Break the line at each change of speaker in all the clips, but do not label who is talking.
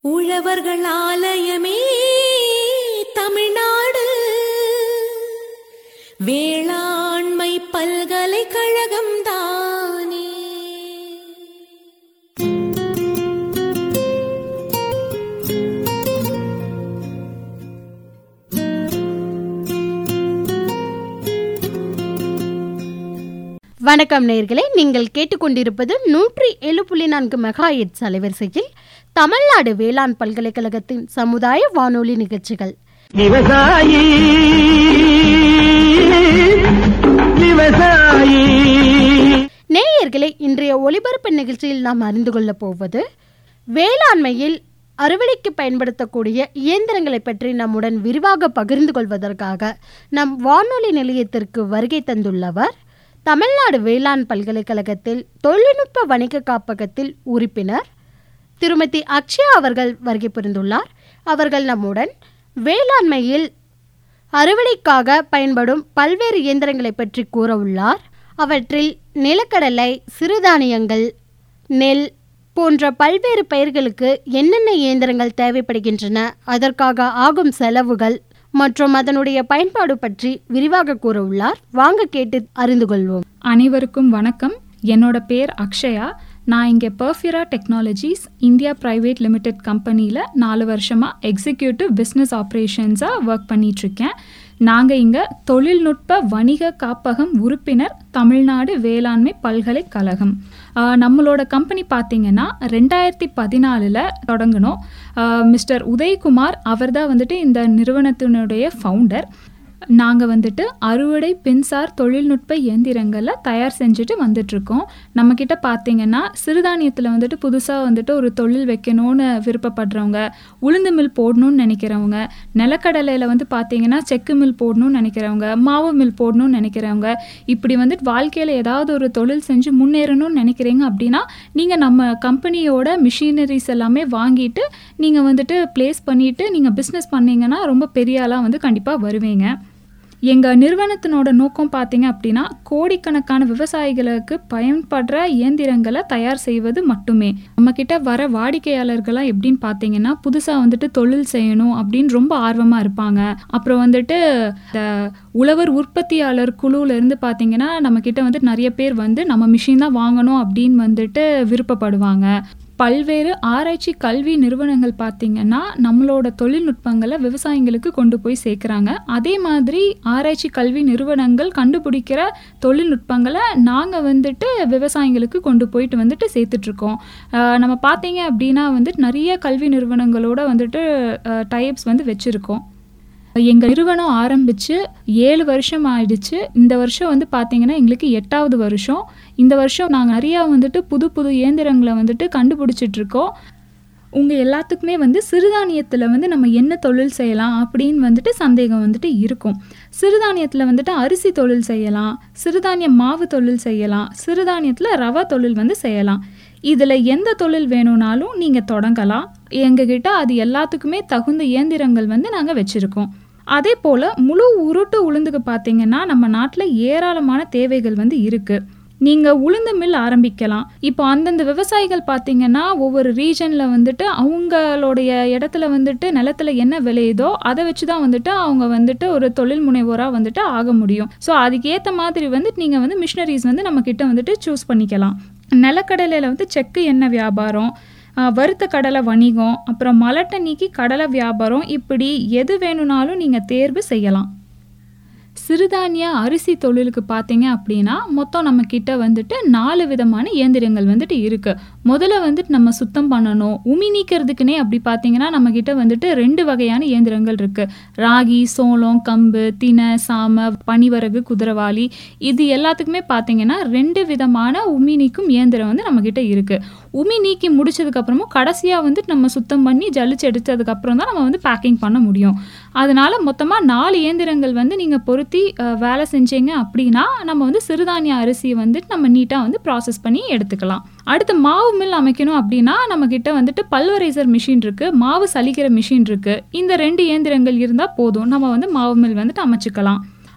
உழவர்கள் ஆலயமே தமிழ்நாடு வேளாண்மை பல்கலைக்கழகம் தானே
வணக்கம் நேயர்களே நீங்கள் கேட்டுக்கொண்டிருப்பது நூற்றி ஏழு புள்ளி நான்கு மெகா எட்ஸ் அலைவரிசையில் தமிழ்நாடு வேளாண் பல்கலைக்கழகத்தின் சமுதாய வானொலி நிகழ்ச்சிகள்
விவசாயி விவசாயி
நேயர்களே இன்றைய ஒலிபரப்பு நிகழ்ச்சியில் நாம் அறிந்து கொள்ளப் போவது வேளாண்மையில் அறுவடைக்கு பயன்படுத்தக்கூடிய இயந்திரங்களை பற்றி நம்முடன் விரிவாக பகிர்ந்து கொள்வதற்காக நம் வானொலி நிலையத்திற்கு வருகை தந்துள்ளவர் தமிழ்நாடு வேளாண் பல்கலைக்கழகத்தில் தொழில்நுட்ப வணிக காப்பகத்தில் உறுப்பினர் திருமதி அக்ஷயா அவர்கள் வருகை புரிந்துள்ளார் அவர்கள் நம்முடன் வேளாண்மையில் அறுவடைக்காக பயன்படும் பல்வேறு இயந்திரங்களை பற்றி கூற உள்ளார் அவற்றில் நிலக்கடலை சிறுதானியங்கள் நெல் போன்ற பல்வேறு பயிர்களுக்கு என்னென்ன இயந்திரங்கள் தேவைப்படுகின்றன அதற்காக ஆகும் செலவுகள் மற்றும் அதனுடைய பயன்பாடு பற்றி விரிவாக கூற உள்ளார் வாங்க கேட்டு அறிந்து கொள்வோம்
அனைவருக்கும் வணக்கம் என்னோட பேர் அக்ஷயா நான் இங்கே பர்ஃபியூரா டெக்னாலஜிஸ் இந்தியா ப்ரைவேட் லிமிடெட் கம்பெனியில் நாலு வருஷமாக எக்ஸிக்யூட்டிவ் பிஸ்னஸ் ஆப்ரேஷன்ஸாக ஒர்க் பண்ணிகிட்ருக்கேன் நாங்கள் இங்கே தொழில்நுட்ப வணிக காப்பகம் உறுப்பினர் தமிழ்நாடு வேளாண்மை பல்கலைக்கழகம் ஆஹ் நம்மளோட கம்பெனி பார்த்தீங்கன்னா ரெண்டாயிரத்தி பதினாலில் தொடங்கினோம் ஆஹ் மிஸ்டர் உதயகுமார் அவர் தான் வந்துட்டு இந்த நிறுவனத்தினுடைய ஃபவுண்டர் நாங்கள் வந்துட்டு அறுவடை பின்சார் தொழில்நுட்ப இயந்திரங்களை தயார் செஞ்சுட்டு வந்துட்ருக்கோம் நம்மக்கிட்ட பார்த்தீங்கன்னா சிறுதானியத்தில் வந்துட்டு புதுசாக வந்துட்டு ஒரு தொழில் வைக்கணும்னு விருப்பப்படுறவங்க உளுந்து மில் போடணும்னு நினைக்கிறவங்க நிலக்கடலையில் வந்து பார்த்தீங்கன்னா செக்கு மில் போடணும்னு நினைக்கிறவங்க மாவு மில் போடணும்னு நினைக்கிறவங்க இப்படி வந்துட்டு வாழ்க்கையில் ஏதாவது ஒரு தொழில் செஞ்சு முன்னேறணும்னு நினைக்கிறீங்க அப்படின்னா நீங்கள் நம்ம கம்பெனியோட மிஷினரிஸ் எல்லாமே வாங்கிட்டு நீங்கள் வந்துட்டு ப்ளேஸ் பண்ணிவிட்டு நீங்கள் பிஸ்னஸ் பண்ணீங்கன்னா ரொம்ப பெரிய ஆளாக வந்து கண்டிப்பாக வருவீங்க எங்கள் நிறுவனத்தினோட நோக்கம் பார்த்தீங்க அப்படின்னா கோடிக்கணக்கான விவசாயிகளுக்கு பயன்படுற இயந்திரங்களை தயார் செய்வது மட்டுமே நம்மக்கிட்ட வர வாடிக்கையாளர்கள்லாம் எப்படின்னு பார்த்தீங்கன்னா புதுசாக வந்துட்டு தொழில் செய்யணும் அப்படின்னு ரொம்ப ஆர்வமாக இருப்பாங்க அப்புறம் வந்துட்டு இந்த உழவர் உற்பத்தியாளர் குழுல இருந்து பார்த்தீங்கன்னா நம்மக்கிட்ட வந்து நிறைய பேர் வந்து நம்ம மிஷின் தான் வாங்கணும் அப்படின்னு வந்துட்டு விருப்பப்படுவாங்க பல்வேறு ஆராய்ச்சி கல்வி நிறுவனங்கள் பார்த்திங்கன்னா நம்மளோட தொழில்நுட்பங்களை விவசாயிங்களுக்கு கொண்டு போய் சேர்க்குறாங்க அதே மாதிரி ஆராய்ச்சி கல்வி நிறுவனங்கள் கண்டுபிடிக்கிற தொழில்நுட்பங்களை நாங்கள் வந்துட்டு விவசாயிங்களுக்கு கொண்டு போயிட்டு வந்துட்டு சேர்த்துட்ருக்கோம் நம்ம பார்த்தீங்க அப்படின்னா வந்துட்டு நிறைய கல்வி நிறுவனங்களோட வந்துட்டு டைப்ஸ் வந்து வச்சுருக்கோம் எங்கள் நிறுவனம் ஆரம்பித்து ஏழு வருஷம் ஆயிடுச்சு இந்த வருஷம் வந்து பார்த்திங்கன்னா எங்களுக்கு எட்டாவது வருஷம் இந்த வருஷம் நாங்கள் நிறையா வந்துட்டு புது புது இயந்திரங்களை வந்துட்டு கண்டுபிடிச்சிட்ருக்கோம் உங்கள் எல்லாத்துக்குமே வந்து சிறுதானியத்தில் வந்து நம்ம என்ன தொழில் செய்யலாம் அப்படின்னு வந்துட்டு சந்தேகம் வந்துட்டு இருக்கும் சிறுதானியத்தில் வந்துட்டு அரிசி தொழில் செய்யலாம் சிறுதானிய மாவு தொழில் செய்யலாம் சிறுதானியத்தில் ரவா தொழில் வந்து செய்யலாம் இதில் எந்த தொழில் வேணும்னாலும் நீங்கள் தொடங்கலாம் எங்ககிட்ட அது எல்லாத்துக்குமே தகுந்த இயந்திரங்கள் வந்து நாங்கள் வச்சுருக்கோம் அதே போல் முழு உருட்டு உளுந்துக்கு பார்த்தீங்கன்னா நம்ம நாட்டில் ஏராளமான தேவைகள் வந்து இருக்குது நீங்கள் உளுந்து மில் ஆரம்பிக்கலாம் இப்போ அந்தந்த விவசாயிகள் பார்த்தீங்கன்னா ஒவ்வொரு ரீஜனில் வந்துட்டு அவங்களுடைய இடத்துல வந்துட்டு நிலத்துல என்ன விளையுதோ அதை வச்சு தான் வந்துட்டு அவங்க வந்துட்டு ஒரு தொழில் முனைவோராக வந்துட்டு ஆக முடியும் ஸோ அதுக்கேற்ற மாதிரி வந்துட்டு நீங்கள் வந்து மிஷினரிஸ் வந்து நம்ம கிட்ட வந்துட்டு சூஸ் பண்ணிக்கலாம் நிலக்கடலையில் வந்து செக்கு எண்ணெய் வியாபாரம் வறுத்த கடலை வணிகம் அப்புறம் மலட்டை நீக்கி கடலை வியாபாரம் இப்படி எது வேணும்னாலும் நீங்கள் தேர்வு செய்யலாம் சிறுதானிய அரிசி தொழிலுக்கு பார்த்தீங்க அப்படின்னா மொத்தம் நம்ம கிட்ட வந்துட்டு நாலு விதமான இயந்திரங்கள் வந்துட்டு இருக்கு முதல்ல வந்துட்டு நம்ம சுத்தம் பண்ணணும் உமி நீக்கிறதுக்குனே அப்படி பார்த்தீங்கன்னா நம்ம கிட்ட வந்துட்டு ரெண்டு வகையான இயந்திரங்கள் இருக்கு ராகி சோளம் கம்பு தினை சாம பனிவரகு குதிரவாளி இது எல்லாத்துக்குமே பார்த்தீங்கன்னா ரெண்டு விதமான உமி நீக்கும் இயந்திரம் வந்து நம்ம கிட்ட இருக்கு உமி நீக்கி முடிச்சதுக்கப்புறமும் கடைசியாக வந்துட்டு நம்ம சுத்தம் பண்ணி ஜலிச்சு எடுத்ததுக்கப்புறம் தான் நம்ம வந்து பேக்கிங் பண்ண முடியும் அதனால மொத்தமாக நாலு இயந்திரங்கள் வந்து நீங்கள் பொருத்தி வேலை செஞ்சீங்க அப்படின்னா நம்ம வந்து சிறுதானிய அரிசியை வந்துட்டு நம்ம நீட்டாக வந்து ப்ராசஸ் பண்ணி எடுத்துக்கலாம் அடுத்து மாவு மில் அமைக்கணும் அப்படின்னா நம்ம கிட்ட வந்துட்டு பல்வரைசர் மிஷின் இருக்கு மாவு சலிக்கிற மிஷின் இருக்கு இந்த ரெண்டு இயந்திரங்கள் இருந்தால் போதும் நம்ம வந்து மாவு மில் வந்துட்டு அமைச்சுக்கலாம்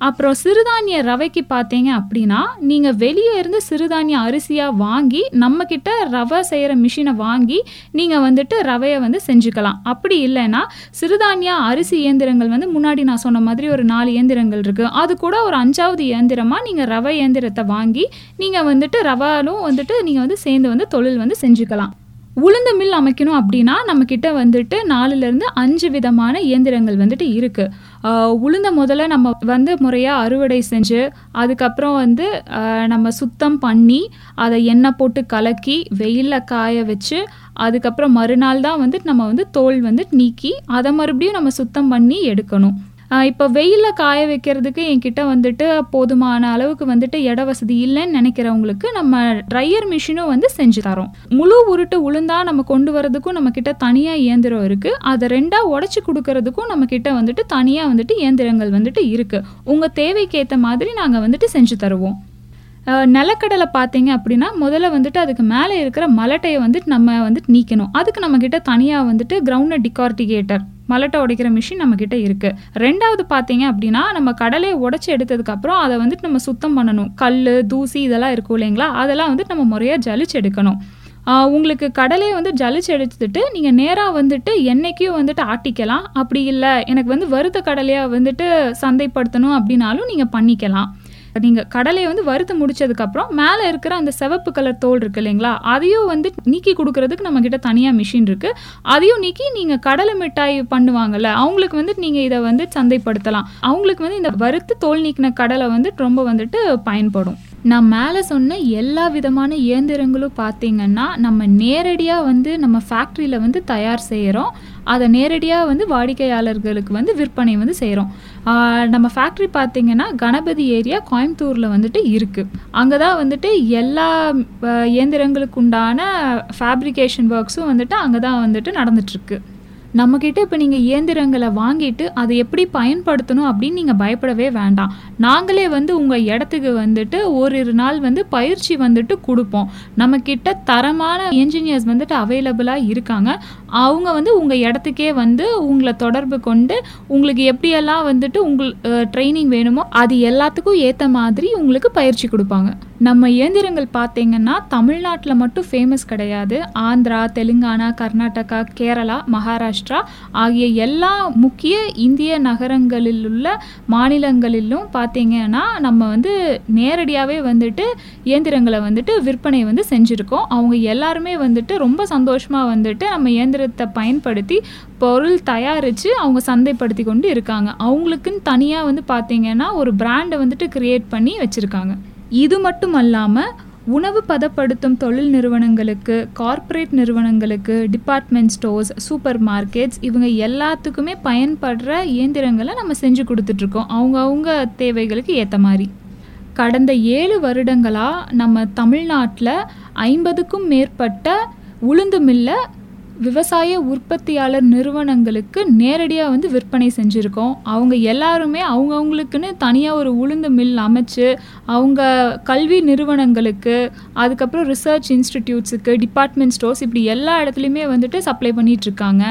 அப்புறம் சிறுதானிய ரவைக்கு பார்த்தீங்க அப்படின்னா நீங்கள் வெளியே இருந்து சிறுதானிய அரிசியாக வாங்கி நம்மக்கிட்ட ரவை செய்கிற மிஷினை வாங்கி நீங்கள் வந்துட்டு ரவையை வந்து செஞ்சுக்கலாம் அப்படி இல்லைன்னா சிறுதானிய அரிசி இயந்திரங்கள் வந்து முன்னாடி நான் சொன்ன மாதிரி ஒரு நாலு இயந்திரங்கள் இருக்குது அது கூட ஒரு அஞ்சாவது இயந்திரமாக நீங்கள் ரவை இயந்திரத்தை வாங்கி நீங்கள் வந்துட்டு ரவாலும் வந்துட்டு நீங்கள் வந்து சேர்ந்து வந்து தொழில் வந்து செஞ்சுக்கலாம் உளுந்து மில் அமைக்கணும் அப்படின்னா நம்மக்கிட்ட வந்துட்டு நாலுலேருந்து அஞ்சு விதமான இயந்திரங்கள் வந்துட்டு இருக்குது உளுந்த முதல்ல நம்ம வந்து முறையாக அறுவடை செஞ்சு அதுக்கப்புறம் வந்து ஆஹ், நம்ம சுத்தம் பண்ணி அதை எண்ணெய் போட்டு கலக்கி வெயிலில் காய வச்சு அதுக்கப்புறம் மறுநாள் தான் வந்துட்டு நம்ம வந்து தோல் வந்து நீக்கி அதை மறுபடியும் நம்ம சுத்தம் பண்ணி எடுக்கணும் ஆஹ் இப்போ வெயிலில் காய வைக்கிறதுக்கு என்கிட்ட வந்துட்டு போதுமான அளவுக்கு வந்துட்டு இட வசதி இல்லைன்னு நினைக்கிறவங்களுக்கு நம்ம ட்ரையர் மிஷினும் வந்து செஞ்சு தரோம் முழு உருட்டு உளுந்தா நம்ம கொண்டு வரதுக்கும் நம்ம கிட்ட தனியாக இயந்திரம் இருக்குது அதை ரெண்டாக உடச்சி கொடுக்கறதுக்கும் நம்ம கிட்ட வந்துட்டு தனியாக வந்துட்டு இயந்திரங்கள் வந்துட்டு இருக்குது உங்கள் தேவைக்கு ஏற்ற மாதிரி நாங்கள் வந்துட்டு செஞ்சு தருவோம் அஹ் நிலக்கடலை பார்த்தீங்க அப்படின்னா முதல்ல வந்துட்டு அதுக்கு மேலே இருக்கிற மலட்டையை வந்துட்டு நம்ம வந்துட்டு நீக்கணும் அதுக்கு நம்மக்கிட்ட தனியாக வந்துட்டு கிரவுண்ட் டிகார்டிகேட்டர் மலட்டை உடைக்கிற மிஷின் நம்மக்கிட்ட இருக்குது ரெண்டாவது பார்த்தீங்க அப்படின்னா நம்ம கடலையை உடச்சி எடுத்ததுக்கப்புறம் அதை வந்துட்டு நம்ம சுத்தம் பண்ணணும் கல் தூசி இதெல்லாம் இருக்கும் இல்லைங்களா அதெல்லாம் வந்துட்டு நம்ம முறையாக ஜலிச்சு எடுக்கணும் ஆஹ் உங்களுக்கு கடலையை வந்து ஜலிச்சு எடுத்துட்டு நீங்கள் நேராக வந்துட்டு என்னைக்கும் வந்துட்டு ஆட்டிக்கலாம் அப்படி இல்லை எனக்கு வந்து வறுத்த கடலையாக வந்துட்டு சந்தைப்படுத்தணும் அப்படின்னாலும் நீங்கள் பண்ணிக்கலாம் நீங்கள் கடலையை வந்து வறுத்து முடிச்சதுக்கப்புறம் மேலே இருக்கிற அந்த சிவப்பு கலர் தோல் இருக்கு இல்லைங்களா அதையும் வந்து நீக்கி கொடுக்கறதுக்கு நம்மக்கிட்ட தனியாக மிஷின் இருக்குது அதையும் நீக்கி நீங்கள் கடலை மிட்டாய் பண்ணுவாங்கல்ல அவங்களுக்கு வந்து நீங்கள் இதை வந்து சந்தைப்படுத்தலாம் அவங்களுக்கு வந்து இந்த வறுத்து தோல் நீக்கின கடலை வந்து ரொம்ப வந்துட்டு பயன்படும் நான் மேலே சொன்ன எல்லா விதமான இயந்திரங்களும் பார்த்தீங்கன்னா நம்ம நேரடியாக வந்து நம்ம ஃபேக்ட்ரியில் வந்து தயார் செய்கிறோம் அதை நேரடியாக வந்து வாடிக்கையாளர்களுக்கு வந்து விற்பனை வந்து செய்கிறோம் நம்ம ஃபேக்ட்ரி பார்த்தீங்கன்னா கணபதி ஏரியா கோயம்புத்தூரில் வந்துட்டு இருக்குது அங்கே தான் வந்துட்டு எல்லா ஆஹ், இயந்திரங்களுக்கு உண்டான ஃபேப்ரிகேஷன் ஒர்க்ஸும் வந்துட்டு அங்கே தான் வந்துட்டு நடந்துட்டுருக்கு நம்மக்கிட்ட இப்போ நீங்கள் இயந்திரங்களை வாங்கிட்டு அதை எப்படி பயன்படுத்தணும் அப்படின்னு நீங்கள் பயப்படவே வேண்டாம் நாங்களே வந்து உங்கள் இடத்துக்கு வந்துட்டு ஓரிரு நாள் வந்து பயிற்சி வந்துட்டு கொடுப்போம் நம்மக்கிட்ட தரமான என்ஜினியர்ஸ் வந்துட்டு அவைலபிளாக இருக்காங்க அவங்க வந்து உங்கள் இடத்துக்கே வந்து உங்களை தொடர்பு கொண்டு உங்களுக்கு எப்படியெல்லாம் வந்துட்டு உங்கள் ட்ரைனிங் வேணுமோ அது எல்லாத்துக்கும் ஏற்ற மாதிரி உங்களுக்கு பயிற்சி கொடுப்பாங்க நம்ம இயந்திரங்கள் பார்த்தீங்கன்னா தமிழ்நாட்டில் மட்டும் ஃபேமஸ் கிடையாது ஆந்திரா தெலுங்கானா கர்நாடகா கேரளா மகாராஷ்டிரா ஆகிய எல்லா முக்கிய இந்திய நகரங்களில் உள்ள மாநிலங்களிலும் பார்த்தீங்கன்னா நம்ம வந்து நேரடியாகவே வந்துட்டு இயந்திரங்களை வந்துட்டு விற்பனை வந்து செஞ்சுருக்கோம் அவங்க எல்லாருமே வந்துட்டு ரொம்ப சந்தோஷமாக வந்துட்டு நம்ம இயந்திரத்தை பயன்படுத்தி பொருள் தயாரித்து அவங்க சந்தைப்படுத்தி கொண்டு இருக்காங்க அவங்களுக்குன்னு தனியாக வந்து பார்த்தீங்கன்னா ஒரு பிராண்டை வந்துட்டு கிரியேட் பண்ணி வச்சுருக்காங்க இது மட்டும் அல்லாமல் உணவு பதப்படுத்தும் தொழில் நிறுவனங்களுக்கு கார்ப்பரேட் நிறுவனங்களுக்கு டிபார்ட்மெண்ட் ஸ்டோர்ஸ் சூப்பர் மார்க்கெட்ஸ் இவங்க எல்லாத்துக்குமே பயன்படுற இயந்திரங்களை நம்ம செஞ்சு கொடுத்துட்ருக்கோம் அவங்கவுங்க தேவைகளுக்கு ஏற்ற மாதிரி கடந்த ஏழு வருடங்களாக நம்ம தமிழ்நாட்டில் ஐம்பதுக்கும் மேற்பட்ட உளுந்து மில்லை விவசாய உற்பத்தியாளர் நிறுவனங்களுக்கு நேரடியாக வந்து விற்பனை செஞ்சுருக்கோம் அவங்க எல்லாருமே அவங்கவுங்களுக்குன்னு தனியாக ஒரு உளுந்து மில் அமைச்சு அவங்க கல்வி நிறுவனங்களுக்கு அதுக்கப்புறம் ரிசர்ச் இன்ஸ்டிடியூட்ஸுக்கு டிபார்ட்மெண்ட் ஸ்டோர்ஸ் இப்படி எல்லா இடத்துலையுமே வந்துட்டு சப்ளை பண்ணிகிட்ருக்காங்க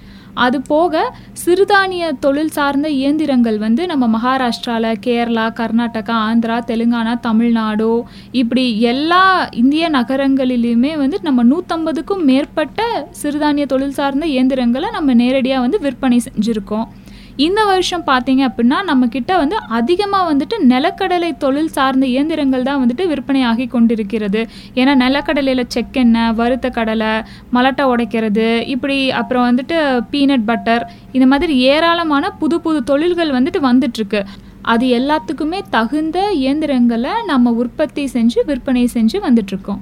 அது போக சிறுதானிய தொழில் சார்ந்த இயந்திரங்கள் வந்து நம்ம மகாராஷ்டிராவில் கேரளா கர்நாடகா ஆந்திரா தெலுங்கானா தமிழ்நாடு இப்படி எல்லா இந்திய நகரங்களிலுமே வந்து நம்ம நூற்றம்பதுக்கும் மேற்பட்ட சிறுதானிய தொழில் சார்ந்த இயந்திரங்களை நம்ம நேரடியாக வந்து விற்பனை செஞ்சுருக்கோம் இந்த வருஷம் பார்த்தீங்க அப்படின்னா நம்ம கிட்ட வந்து அதிகமாக வந்துட்டு நிலக்கடலை தொழில் சார்ந்த இயந்திரங்கள் தான் வந்துட்டு விற்பனை ஆகி கொண்டிருக்கிறது ஏன்னா நிலக்கடலையில் செக்கெண்ணெய் வறுத்த கடலை மலட்டை உடைக்கிறது இப்படி அப்புறம் வந்துட்டு பீனட் பட்டர் இந்த மாதிரி ஏராளமான புது புது தொழில்கள் வந்துட்டு வந்துட்டுருக்கு அது எல்லாத்துக்குமே தகுந்த இயந்திரங்களை நம்ம உற்பத்தி செஞ்சு விற்பனை செஞ்சு வந்துட்ருக்கோம்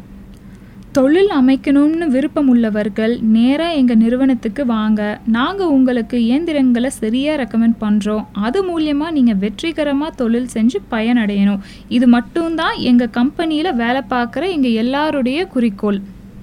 தொழில் அமைக்கணும்னு விருப்பம் உள்ளவர்கள் நேராக எங்கள் நிறுவனத்துக்கு வாங்க நாங்கள் உங்களுக்கு இயந்திரங்களை சரியாக ரெக்கமெண்ட் பண்ணுறோம் அது மூலியமாக நீங்கள் வெற்றிகரமாக தொழில் செஞ்சு பயனடையணும் இது மட்டும்தான் எங்கள் கம்பெனியில் வேலை பார்க்குற எங்கள் எல்லாருடைய குறிக்கோள்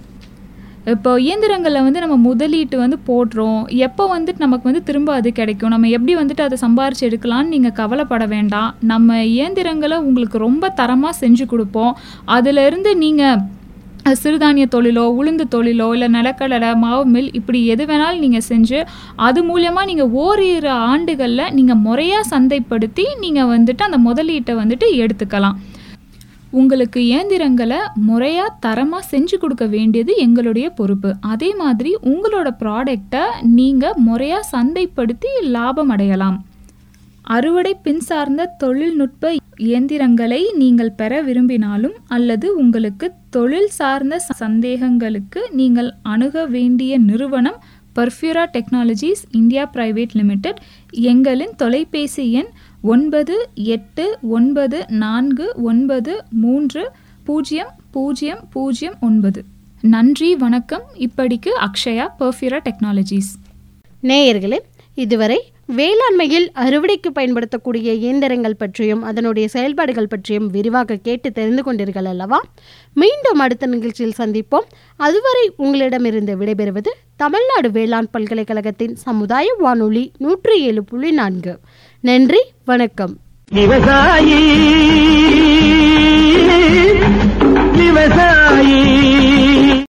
இப்போ இயந்திரங்களில் வந்து நம்ம முதலீட்டு வந்து போடுறோம் எப்போ வந்துட்டு நமக்கு வந்து திரும்ப அது கிடைக்கும் நம்ம எப்படி வந்துட்டு அதை சம்பாரிச்சு எடுக்கலாம்னு நீங்கள் கவலைப்பட வேண்டாம் நம்ம இயந்திரங்களை உங்களுக்கு ரொம்ப தரமாக செஞ்சு கொடுப்போம் அதிலிருந்து நீங்கள் அஹ், சிறுதானிய தொழிலோ உளுந்து தொழிலோ இல்லை நிலக்கடலை மாவு மில் இப்படி எது வேணாலும் நீங்கள் செஞ்சு அது மூலியமாக நீங்கள் ஓரிரு ஆண்டுகளில் நீங்கள் முறையாக சந்தைப்படுத்தி நீங்கள் வந்துட்டு அந்த முதலீட்டை வந்துட்டு எடுத்துக்கலாம் உங்களுக்கு இயந்திரங்களை முறையாக தரமாக செஞ்சு கொடுக்க வேண்டியது எங்களுடைய பொறுப்பு அதே மாதிரி உங்களோட ப்ராடக்டை நீங்கள் முறையாக சந்தைப்படுத்தி லாபம் அடையலாம் அறுவடை பின் சார்ந்த தொழில்நுட்ப இயந்திரங்களை நீங்கள் பெற விரும்பினாலும் அல்லது உங்களுக்கு தொழில் சார்ந்த சந்தேகங்களுக்கு நீங்கள் அணுக வேண்டிய நிறுவனம் பர்ஃப்யூரா டெக்னாலஜிஸ் இந்தியா பிரைவேட் லிமிடெட் எங்களின் தொலைபேசி எண் ஒன்பது எட்டு ஒன்பது நான்கு ஒன்பது மூன்று பூஜ்ஜியம் பூஜ்ஜியம் பூஜ்ஜியம் ஒன்பது நன்றி வணக்கம் இப்படிக்கு அக்ஷயா பர்ஃப்யூரா டெக்னாலஜிஸ்
நேயர்களே இதுவரை வேளாண்மையில் அறுவடைக்கு பயன்படுத்தக்கூடிய இயந்திரங்கள் பற்றியும் அதனுடைய செயல்பாடுகள் பற்றியும் விரிவாக கேட்டு தெரிந்து கொண்டீர்கள் அல்லவா மீண்டும் அடுத்த நிகழ்ச்சியில் சந்திப்போம் அதுவரை உங்களிடமிருந்து விடைபெறுவது தமிழ்நாடு வேளாண் பல்கலைக்கழகத்தின் சமுதாய வானொலி நூற்றி ஏழு புள்ளி நான்கு நன்றி வணக்கம்
விவசாயி விவசாயி